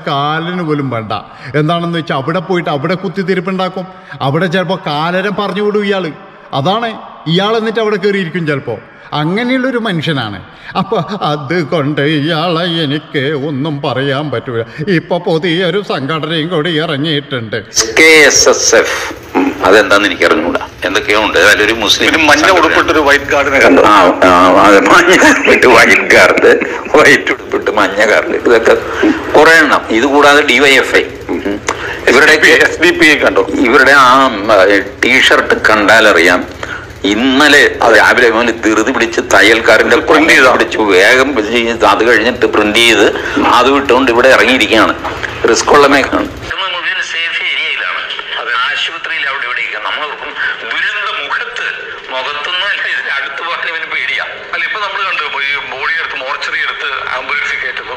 കാലിന് പോലും വേണ്ട എന്താണെന്ന് വെച്ചാൽ അവിടെ പോയിട്ട് അവിടെ കുത്തിത്തിരിപ്പുണ്ടാക്കും അവിടെ ചിലപ്പോൾ കാലരം പറഞ്ഞു വിടും ഇയാൾ അതാണ് ഇയാൾ എന്നിട്ട് അവിടെ കയറിയിരിക്കും ചിലപ്പോൾ അങ്ങനെയുള്ളൊരു മനുഷ്യനാണ് അപ്പോൾ അതുകൊണ്ട് ഇയാളെ എനിക്ക് ഒന്നും പറയാൻ പറ്റൂല ഇപ്പോൾ പുതിയൊരു സംഘടനയും കൂടി ഇറങ്ങിയിട്ടുണ്ട് കെ എസ് എസ് എഫ് അതെന്താന്ന് എനിക്ക് അറിഞ്ഞൂടാ എന്തൊക്കെയോ ഉണ്ട് അതിലൊരു മുസ്ലിം ഒരു മഞ്ഞ സംഘടന. ഉടുപ്പിട്ടൊരു വൈറ്റ് ഗാർഡിനെ കണ്ടു ആ ആ, അതെ മഞ്ഞ ഉടുപ്പിട്ട് വൈറ്റ് കാർഡ് വൈറ്റ് ഉടുപ്പിട്ട് മഞ്ഞ കാർഡ് ഇതൊക്കെ കുറെ എണ്ണം ഇത് കൂടാതെ ഡിവൈഎഫ്ഐ ഇവരുടെ എസ് ഡി പി കണ്ടു ഇവരുടെ ആ ടീഷർട്ട് കണ്ടാലറിയാം ഇന്നലെ രാവിലെ മുതൽ ധൃതി പിടിച്ച് തയ്യൽക്കാരന്റെ Print ചെയ്തോ? പിടിച്ച് വേഗം ചെയ്ത് അത് കഴിഞ്ഞിട്ട് പ്രിന്റ് ചെയ്ത് അത് വിട്ടുകൊണ്ട് ഇവിടെ ഇറങ്ങിയിരിക്കുകയാണ് റിസ്ക് ഉള്ള മേഖലയാണ് മുഴുവൻ സേഫ് ഏരിയയിലാണ് ആശുപത്രിയിൽ അവിടെ ഇവിടെയൊക്കെ നമ്മൾ ഓർക്കും ദുരന്ത മുഖത്ത് മുഖത്തൊന്നും അല്ല ഇതിന് അടുത്ത് പോകാൻ ഇവന് പേടിയാ അല്ല ഇപ്പൊ നമ്മൾ കണ്ടു ഈ ബോഡി എടുത്ത് മോർച്ചറി എടുത്ത് ആംബുലൻസിൽ കയറ്റുന്നു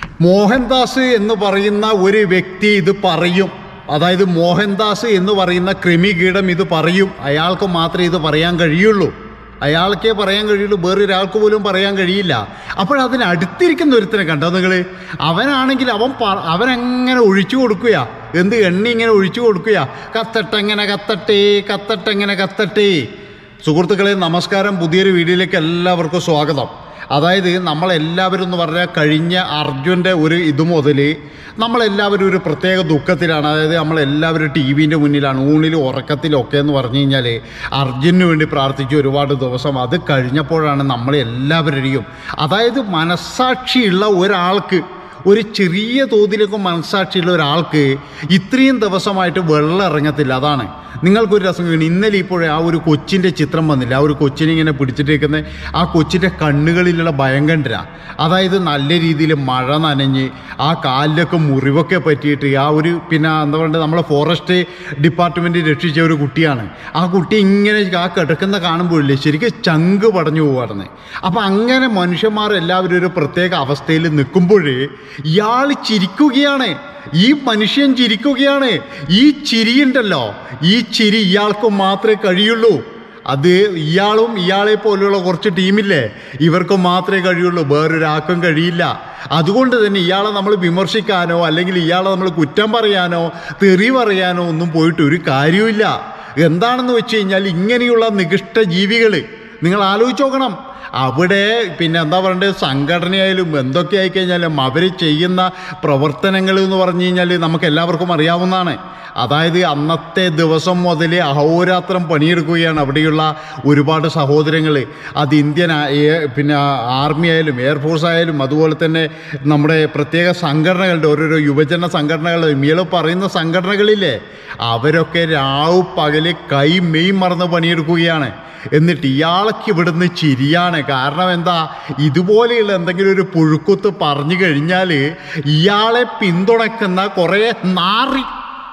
മോഹൻദാസ് എന്ന് പറയുന്ന ഒരു വ്യക്തി ഇത് പറയും അതായത് മോഹൻദാസ് എന്ന് പറയുന്ന കൃമികീടം ഇത് പറയും അയാൾക്ക് മാത്രമേ ഇത് പറയാൻ കഴിയുള്ളൂ അയാൾക്കേ പറയാൻ കഴിയുള്ളൂ വേറൊരാൾക്ക് പോലും പറയാൻ കഴിയില്ല അപ്പോൾ അതിന് അടുത്തിരിക്കുന്ന ഒരുത്തനെ കണ്ടോ നിങ്ങൾ അവനാണെങ്കിൽ അവൻ പ- അവനങ്ങനെ ഒഴിച്ചു കൊടുക്കുക എന്ത് എണ്ണ ഇങ്ങനെ ഒഴിച്ചു കൊടുക്കുക കത്തട്ടെങ്ങനെ കത്തട്ടെ കത്തട്ടെങ്ങനെ കത്തട്ടെ സുഹൃത്തുക്കളെ നമസ്കാരം പുതിയൊരു വീഡിയോയിലേക്ക് എല്ലാവർക്കും സ്വാഗതം അതായത് നമ്മളെല്ലാവരും എന്ന് പറഞ്ഞാൽ കഴിഞ്ഞ അർജുൻ്റെ ഒരു ഇത് മുതൽ നമ്മളെല്ലാവരും ഒരു പ്രത്യേക ദുഃഖത്തിലാണ് അതായത് നമ്മളെല്ലാവരും ടി വിൻ്റെ മുന്നിലാണ് ഊണിലും ഉറക്കത്തിലും ഒക്കെ എന്ന് പറഞ്ഞു കഴിഞ്ഞാൽ അർജുനു വേണ്ടി പ്രാർത്ഥിച്ചു ഒരുപാട് ദിവസം അത് കഴിഞ്ഞപ്പോഴാണ് നമ്മളെല്ലാവരുടെയും അതായത് മനസ്സാക്ഷിയുള്ള ഒരാൾക്ക് ഒരു ചെറിയ തോതിലേക്ക് മനസ്സാക്ഷിയുള്ള ഒരാൾക്ക് ഇത്രയും ദിവസമായിട്ട് വെള്ളം ഇറങ്ങത്തില്ല അതാണ് നിങ്ങൾക്കൊരു രസം കാണി ഇന്നലെ ഇപ്പോഴേ ആ ഒരു കൊച്ചിൻ്റെ ചിത്രം വന്നില്ല ആ ഒരു കൊച്ചിനെ ഇങ്ങനെ പിടിച്ചിട്ടേക്കുന്ന ആ കൊച്ചിൻ്റെ കണ്ണുകളിലുള്ള ഭയം കണ്ടില്ല അതായത് നല്ല രീതിയിൽ മഴ നനഞ്ഞ് ആ കാലിലൊക്കെ മുറിവൊക്കെ പറ്റിയിട്ട് ആ ഒരു പിന്നെ എന്താ പറയുക നമ്മളെ ഫോറസ്റ്റ് ഡിപ്പാർട്ട്മെൻറ്റ് രക്ഷിച്ച ഒരു കുട്ടിയാണ് ആ കുട്ടി ഇങ്ങനെ ആ കിടക്കുന്ന കാണുമ്പോഴില്ലേ ശരിക്കും ചങ്ക് പടഞ്ഞു പോവാറുണ്ട് അപ്പം അങ്ങനെ മനുഷ്യന്മാർ എല്ലാവരും ഒരു പ്രത്യേക അവസ്ഥയിൽ നിൽക്കുമ്പോൾ ഇയാൾ ചിരിക്കുകയാണ് ഈ മനുഷ്യൻ ചിരിക്കുകയാണ് ഈ ചിരിയുണ്ടല്ലോ ഈ ചിരി ഇയാൾക്ക് മാത്രമേ കഴിയുള്ളൂ അത് ഇയാളും ഇയാളെ പോലെയുള്ള കുറച്ച് ടീമില്ലേ ഇവർക്ക് മാത്രമേ കഴിയുള്ളൂ വേറൊരാൾക്കും കഴിയില്ല അതുകൊണ്ട് തന്നെ ഇയാളെ നമ്മൾ വിമർശിക്കാനോ അല്ലെങ്കിൽ ഇയാളെ നമ്മൾ കുറ്റം പറയാനോ തെറി പറയാനോ ഒന്നും പോയിട്ട് ഒരു കാര്യവുമില്ല എന്താണെന്ന് വെച്ച് കഴിഞ്ഞാൽ ഇങ്ങനെയുള്ള നികൃഷ്ട ജീവികൾ നിങ്ങൾ ആലോചിച്ച് നോക്കണം അവിടെ പിന്നെ എന്താ പറയണ്ടത് സംഘടനയായാലും എന്തൊക്കെ ആയിക്കഴിഞ്ഞാലും അവർ ചെയ്യുന്ന പ്രവർത്തനങ്ങൾ എന്ന് പറഞ്ഞു കഴിഞ്ഞാൽ നമുക്ക് എല്ലാവർക്കും അറിയാവുന്നതാണ് അതായത് അന്നത്തെ ദിവസം മുതൽ അഹോരാത്രം പണിയെടുക്കുകയാണ് അവിടെയുള്ള ഒരുപാട് സഹോദരങ്ങൾ അത് ഇന്ത്യൻ ആ- ഏ- പിന്നെ ആർമി ആയാലും എയർഫോഴ്സ് ആയാലും അതുപോലെ തന്നെ നമ്മുടെ പ്രത്യേക സംഘടനകളുടെ ഓരോരോ യുവജന സംഘടനകൾ ഇയാൾ പറയുന്ന സംഘടനകളില്ലേ അവരൊക്കെ രാവ് പകല് കൈ മെയ് മറന്ന് പണിയെടുക്കുകയാണ് എന്നിട്ട് ഇയാൾക്ക് ഇവിടുന്ന് ചിരിയാണ് കാരണം എന്താ ഇതുപോലെയുള്ള എന്തെങ്കിലും ഒരു പുഴുക്കുത്ത് പറഞ്ഞു കഴിഞ്ഞാൽ ഇയാളെ പിന്തുണക്കുന്ന കുറേ നാറി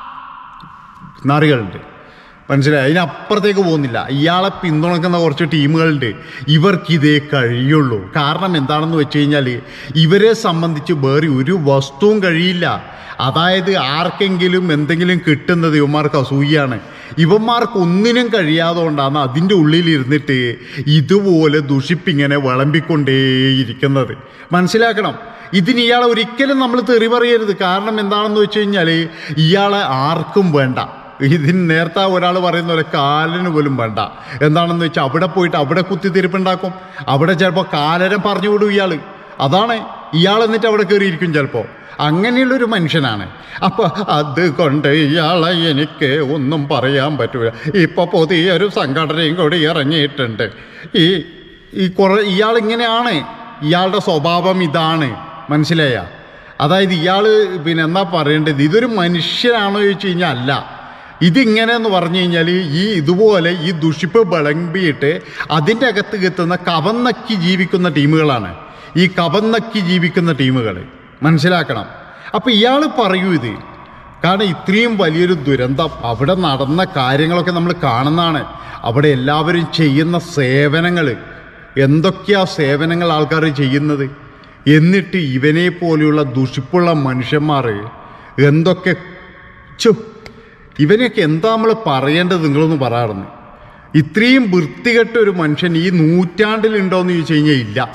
നാറികളുണ്ട് മനസ്സിലായി അതിനപ്പുറത്തേക്ക് പോകുന്നില്ല ഇയാളെ പിന്തുണക്കുന്ന കുറച്ച് ടീമുകളുണ്ട് ഇവർക്കിതേ കഴിയുള്ളൂ കാരണം എന്താണെന്ന് വെച്ച് കഴിഞ്ഞാൽ ഇവരെ സംബന്ധിച്ച് വേറെ ഒരു വസ്തുവും കഴിയില്ല അതായത് ആർക്കെങ്കിലും എന്തെങ്കിലും കിട്ടുന്നത് ഇവന്മാർക്ക് അസൂയാണ് ഇവന്മാർക്ക് ഒന്നിനും കഴിയാതെ കൊണ്ടാണ് അതിൻ്റെ ഉള്ളിലിരുന്നിട്ട് ഇതുപോലെ ദുഷിപ്പിങ്ങനെ വിളമ്പിക്കൊണ്ടേയിരിക്കുന്നത് മനസ്സിലാക്കണം ഇതിന് ഇയാളെ ഒരിക്കലും നമ്മൾ തെറി പറയരുത് കാരണം എന്താണെന്ന് വെച്ച് കഴിഞ്ഞാൽ ഇയാളെ ആർക്കും വേണ്ട ഇതിന് നേരത്തെ ഒരാൾ പറയുന്ന പോലെ കാലിന് പോലും വേണ്ട എന്താണെന്ന് വെച്ചാൽ അവിടെ പോയിട്ട് അവിടെ കുത്തിത്തിരിപ്പുണ്ടാക്കും അവിടെ ചിലപ്പോൾ കാലരം പറഞ്ഞു വിടും ഇയാൾ അതാണ് ഇയാൾ എന്നിട്ട് അവിടെ കയറിയിരിക്കും ചിലപ്പോൾ അങ്ങനെയുള്ളൊരു മനുഷ്യനാണ് അപ്പോൾ അതുകൊണ്ട് ഇയാളെ എനിക്ക് ഒന്നും പറയാൻ പറ്റൂല ഇപ്പോൾ പുതിയൊരു സംഘടനയും കൂടി ഇറങ്ങിയിട്ടുണ്ട് ഈ ഈ കുറേ ഇയാളിങ്ങനെയാണ് ഇയാളുടെ സ്വഭാവം ഇതാണ് മനസ്സിലായ അതായത് ഇയാൾ പിന്നെ എന്താ പറയേണ്ടത് ഇതൊരു മനുഷ്യനാണോ ചോദിച്ചു കഴിഞ്ഞാൽ അല്ല ഇതിങ്ങനെ എന്ന് പറഞ്ഞു കഴിഞ്ഞാൽ ഈ ഇതുപോലെ ഈ ദുഷിപ്പ് വിളമ്പിയിട്ട് അതിൻ്റെ അകത്ത് എത്തുന്ന കവന്നക്കി ജീവിക്കുന്ന ടീമുകളാണ് ഈ കവന്നക്കി ജീവിക്കുന്ന ടീമുകൾ മനസ്സിലാക്കണം അപ്പോൾ ഇയാൾ പറയൂ ഇത് കാരണം ഇത്രയും വലിയൊരു ദുരന്തം അവിടെ നടന്ന കാര്യങ്ങളൊക്കെ നമ്മൾ കാണുന്നതാണ് അവിടെ എല്ലാവരും ചെയ്യുന്ന സേവനങ്ങൾ എന്തൊക്കെയാ സേവനങ്ങൾ ആൾക്കാർ ചെയ്യുന്നത് എന്നിട്ട് ഇവനെ പോലെയുള്ള ദുഷിപ്പുള്ള മനുഷ്യന്മാർ എന്തൊക്കെ ചു ഇവനെയൊക്കെ എന്താ നമ്മൾ പറയേണ്ടത് നിങ്ങളൊന്ന് പറയാറുണ്ട് ഇത്രയും വൃത്തികെട്ട ഒരു മനുഷ്യൻ ഈ നൂറ്റാണ്ടിലുണ്ടോയെന്ന് ചോദിച്ചു കഴിഞ്ഞാൽ ഇല്ല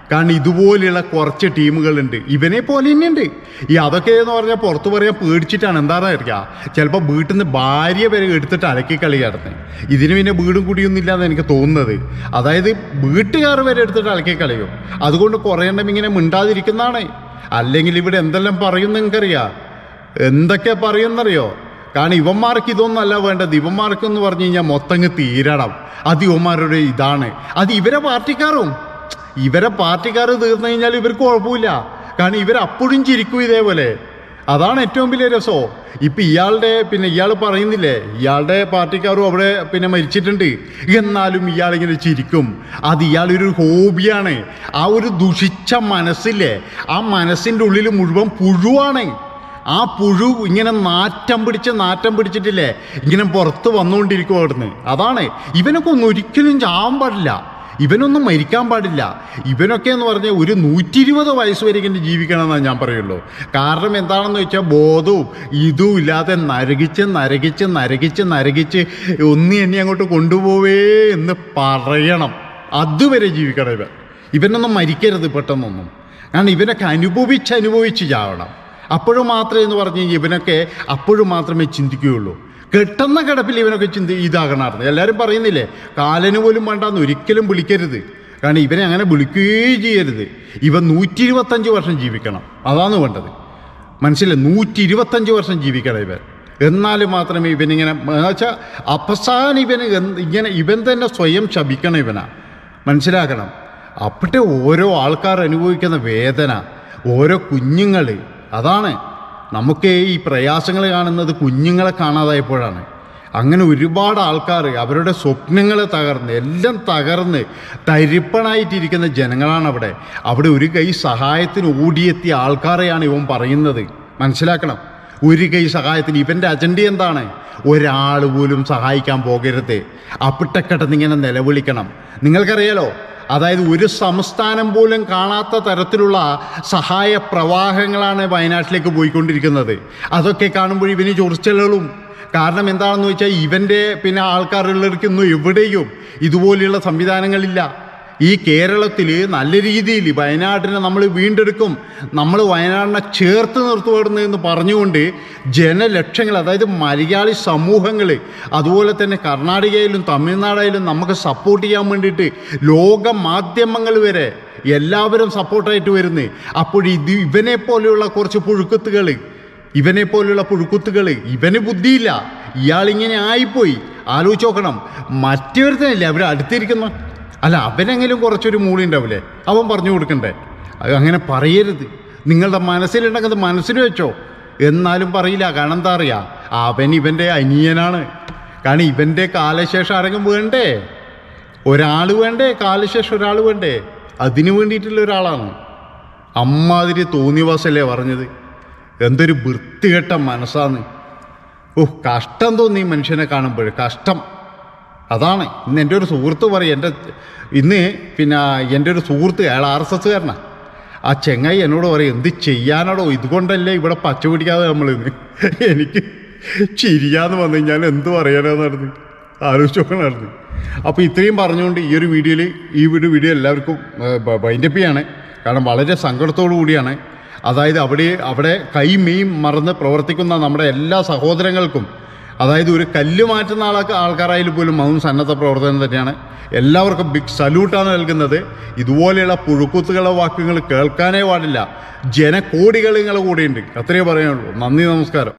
കാരണം ഇതുപോലെയുള്ള കുറച്ച് ടീമുകളുണ്ട് ഇവനെ പോലെ തന്നെയുണ്ട് ഈ അതൊക്കെ എന്ന് പറഞ്ഞാൽ പുറത്ത് പറയാൻ പേടിച്ചിട്ടാണ് എന്താണെന്ന് അറിയാം ചിലപ്പോൾ വീട്ടിൽ നിന്ന് ഭാര്യ വരെ എടുത്തിട്ട് അലക്കി കളി കിടന്ന് ഇതിന് പിന്നെ വീടും കുടിയൊന്നും ഇല്ലാന്ന് എനിക്ക് തോന്നുന്നത് അതായത് വീട്ടുകാർ വരെ എടുത്തിട്ട് അലക്കി കളയും അതുകൊണ്ട് കുറേ എണ്ണം ഇങ്ങനെ മിണ്ടാതിരിക്കുന്നതാണ് അല്ലെങ്കിൽ ഇവിടെ എന്തെല്ലാം പറയും നിങ്ങൾക്കറിയാം എന്തൊക്കെ പറയുന്നറിയോ കാരണം ഇവന്മാർക്ക് ഇതൊന്നല്ല വേണ്ടത് ഇവന്മാർക്ക് എന്ന് പറഞ്ഞു കഴിഞ്ഞാൽ മൊത്തങ്ങ് തീരണം അത് ഇവന്മാരുടെ ഇതാണ് അത് ഇവരെ പാർട്ടിക്കാരും ഇവരെ പാർട്ടിക്കാർ തീർന്നു കഴിഞ്ഞാൽ ഇവർക്ക് കുഴപ്പമില്ല കാരണം ഇവർ അപ്പോഴും ചിരിക്കും ഇതേപോലെ അതാണ് ഏറ്റവും വലിയ രസോ ഇപ്പൊ ഇയാളുടെ പിന്നെ ഇയാൾ പറയുന്നില്ലേ ഇയാളുടെ പാർട്ടിക്കാരും അവിടെ പിന്നെ മരിച്ചിട്ടുണ്ട് എന്നാലും ഇയാളിങ്ങനെ ചിരിക്കും അത് ഇയാളൊരു ഹോബിയാണ് ആ ഒരു ദുഷിച്ച മനസ്സില്ലേ ആ മനസ്സിൻ്റെ ഉള്ളിൽ മുഴുവൻ പുഴുവാണ് ആ പുഴു ഇങ്ങനെ നാറ്റം പിടിച്ച് നാറ്റം പിടിച്ചിട്ടില്ലേ ഇങ്ങനെ പുറത്ത് വന്നുകൊണ്ടിരിക്കും അവിടുന്ന് അതാണ് ഇവനൊക്കെ ഒന്നും ഒരിക്കലും ചാവാൻ പാടില്ല ഇവനൊന്നും മരിക്കാൻ പാടില്ല ഇവനൊക്കെ എന്ന് പറഞ്ഞാൽ ഒരു നൂറ്റി ഇരുപത് വയസ്സ് വരെ ഇങ്ങനെ ജീവിക്കണമെന്നാണ് ഞാൻ പറയുള്ളൂ കാരണം എന്താണെന്ന് വെച്ചാൽ ബോധവും ഇതും ഇല്ലാതെ നരകിച്ച് നരകിച്ച് നരകിച്ച് നരകിച്ച് ഒന്നി എന്നെ അങ്ങോട്ട് കൊണ്ടുപോവേ എന്ന് പറയണം അതുവരെ ജീവിക്കണം ഇവൻ ഇവനൊന്നും മരിക്കരുത് പെട്ടെന്നൊന്നും കാരണം ഇവനൊക്കെ അനുഭവിച്ച് അനുഭവിച്ച് ചാവണം അപ്പോഴും മാത്രമേ എന്ന് പറഞ്ഞു കഴിഞ്ഞാൽ ഇവനൊക്കെ അപ്പോഴും മാത്രമേ ചിന്തിക്കുകയുള്ളൂ കെട്ടുന്ന കിടപ്പിൽ ഇവനൊക്കെ ചിന്തി ഇതാകണമായിരുന്നു എല്ലാവരും പറയുന്നില്ലേ കാലന് പോലും വേണ്ടാന്ന് ഒരിക്കലും വിളിക്കരുത് കാരണം ഇവനെ അങ്ങനെ വിളിക്കുകയും ചെയ്യരുത് ഇവൻ നൂറ്റി ഇരുപത്തഞ്ച് വർഷം ജീവിക്കണം അതാണ് വേണ്ടത് മനസ്സിലായി നൂറ്റി ഇരുപത്തഞ്ച് വർഷം ജീവിക്കണം ഇവൻ എന്നാൽ മാത്രമേ ഇവനിങ്ങനെ വെച്ചാൽ അവസാനം ഇവന് എന്ത് ഇങ്ങനെ ഇവൻ തന്നെ സ്വയം ശപിക്കണം ഇവനാ മനസ്സിലാക്കണം അപ്പോഴത്തെ ഓരോ ആൾക്കാർ അനുഭവിക്കുന്ന വേദന ഓരോ കുഞ്ഞുങ്ങൾ അതാണ് നമുക്ക് ഈ പ്രയാസങ്ങൾ കാണുന്നത് കുഞ്ഞുങ്ങളെ കാണാതായപ്പോഴാണ് അങ്ങനെ ഒരുപാട് ആൾക്കാർ അവരുടെ സ്വപ്നങ്ങൾ തകർന്ന് എല്ലാം തകർന്ന് തരിപ്പണായിട്ടിരിക്കുന്ന ജനങ്ങളാണ് അവിടെ അവിടെ ഒരു കൈ സഹായത്തിന് ഓടിയെത്തിയ ആൾക്കാരെയാണ് ഇവൻ പറയുന്നത് മനസ്സിലാക്കണം ഒരു കൈ സഹായത്തിന് ഇവൻ്റെ അജണ്ട എന്താണ് ഒരാൾ പോലും സഹായിക്കാൻ പോകരുത് അപ്പിട്ടക്കെട്ടെന്നിങ്ങനെ നിലവിളിക്കണം നിങ്ങൾക്കറിയാലോ അതായത് ഒരു സംസ്ഥാനം പോലും കാണാത്ത തരത്തിലുള്ള സഹായ പ്രവാഹങ്ങളാണ് വയനാട്ടിലേക്ക് പോയിക്കൊണ്ടിരിക്കുന്നത് അതൊക്കെ കാണുമ്പോൾ ഇവന് ചൊറിച്ചലുകളും കാരണം എന്താണെന്ന് വെച്ചാൽ ഇവൻ്റെ പിന്നെ ആൾക്കാരുള്ളവർക്കൊന്നും എവിടെയും ഇതുപോലെയുള്ള സംവിധാനങ്ങളില്ല ഈ കേരളത്തിൽ നല്ല രീതിയിൽ വയനാട്ടിനെ നമ്മൾ വീണ്ടെടുക്കും നമ്മൾ വയനാടിനെ ചേർത്ത് നിർത്തുവാടുന്നു എന്ന് പറഞ്ഞുകൊണ്ട് ജനലക്ഷങ്ങൾ അതായത് മലയാളി സമൂഹങ്ങൾ അതുപോലെ തന്നെ കർണാടകയിലും തമിഴ്നാടായാലും നമുക്ക് സപ്പോർട്ട് ചെയ്യാൻ വേണ്ടിയിട്ട് ലോക മാധ്യമങ്ങൾ വരെ എല്ലാവരും സപ്പോർട്ടായിട്ട് വരുന്നു അപ്പോൾ ഇത് ഇവനെ പോലെയുള്ള കുറച്ച് പുഴുക്കുത്തുകൾ ഇവനെ പോലെയുള്ള പുഴുക്കുത്തുകൾ ഇവന് ബുദ്ധിയില്ല ഇയാളിങ്ങനെ ആയിപ്പോയി ആലോചിച്ച് നോക്കണം മറ്റൊരുത്തനല്ലേ അവർ അടുത്തിരിക്കുന്ന അല്ല അവനെങ്കിലും കുറച്ചൊരു മൂളി ഉണ്ടാവില്ലേ അവൻ പറഞ്ഞു കൊടുക്കണ്ടേ അത് അങ്ങനെ പറയരുത് നിങ്ങളുടെ മനസ്സിലുണ്ടെങ്കിൽ മനസ്സിൽ വെച്ചോ എന്നാലും പറയില്ല കാരണം എന്താ അറിയാ അവൻ ഇവൻ്റെ അനിയനാണ് കാരണം ഇവൻ്റെ കാലശേഷം ആരെങ്കിലും വേണ്ടേ ഒരാൾ വേണ്ടേ കാലശേഷം ഒരാൾ വേണ്ടേ അതിനു വേണ്ടിയിട്ടുള്ള ഒരാളാണ് അമ്മാതിരി തോന്നിവാസല്ലേ പറഞ്ഞത് എന്തൊരു വൃത്തികെട്ട മനസ്സാന്ന് ഓ കഷ്ടം തോന്നി ഈ മനുഷ്യനെ കാണുമ്പോൾ കഷ്ടം അതാണ് ഇന്ന് എൻ്റെ ഒരു സുഹൃത്ത് പറയും എൻ്റെ ഇന്ന് പിന്നെ എൻ്റെ ഒരു സുഹൃത്ത് അയാൾ ആർ എസ് എസ്സുകാരനാണ് ആ ചെങ്ങായി എന്നോട് പറയും എന്ത് ചെയ്യാനാടോ ഇതുകൊണ്ടല്ലേ ഇവിടെ പച്ച പിടിക്കാതെ നമ്മൾ ഇന്ന് എനിക്ക് ചിരിയാന്ന് വന്നു കഴിഞ്ഞാൽ എന്ത് പറയാനാന്ന് നടന്ന് ആലോചിച്ച് നോക്കണമായിരുന്നു അപ്പോൾ ഇത്രയും പറഞ്ഞുകൊണ്ട് ഈ ഒരു വീഡിയോയിൽ ഈ ഒരു വീഡിയോ എല്ലാവർക്കും വൈൻഡപ്പ് ചെയ്യാണ് കാരണം വളരെ സങ്കടത്തോടു കൂടിയാണ് അതായത് അവിടെ അവിടെ കൈ മെയ് മറന്ന് പ്രവർത്തിക്കുന്ന നമ്മുടെ എല്ലാ സഹോദരങ്ങൾക്കും അതായത് ഒരു കല്ല് മാറ്റുന്ന ആളൊക്കെ ആൾക്കാരായാലും പോലും അതും സന്നദ്ധ പ്രവർത്തനം തന്നെയാണ് എല്ലാവർക്കും ബിഗ് സല്യൂട്ടാണ് നൽകുന്നത് ഇതുപോലെയുള്ള പുഴുക്കുത്തുകളുടെ വാക്കുകൾ കേൾക്കാനേ പാടില്ല ജനകോടികൾ നിങ്ങളുടെ കൂടെയുണ്ട് അത്രയേ പറയാനുള്ളൂ നന്ദി നമസ്കാരം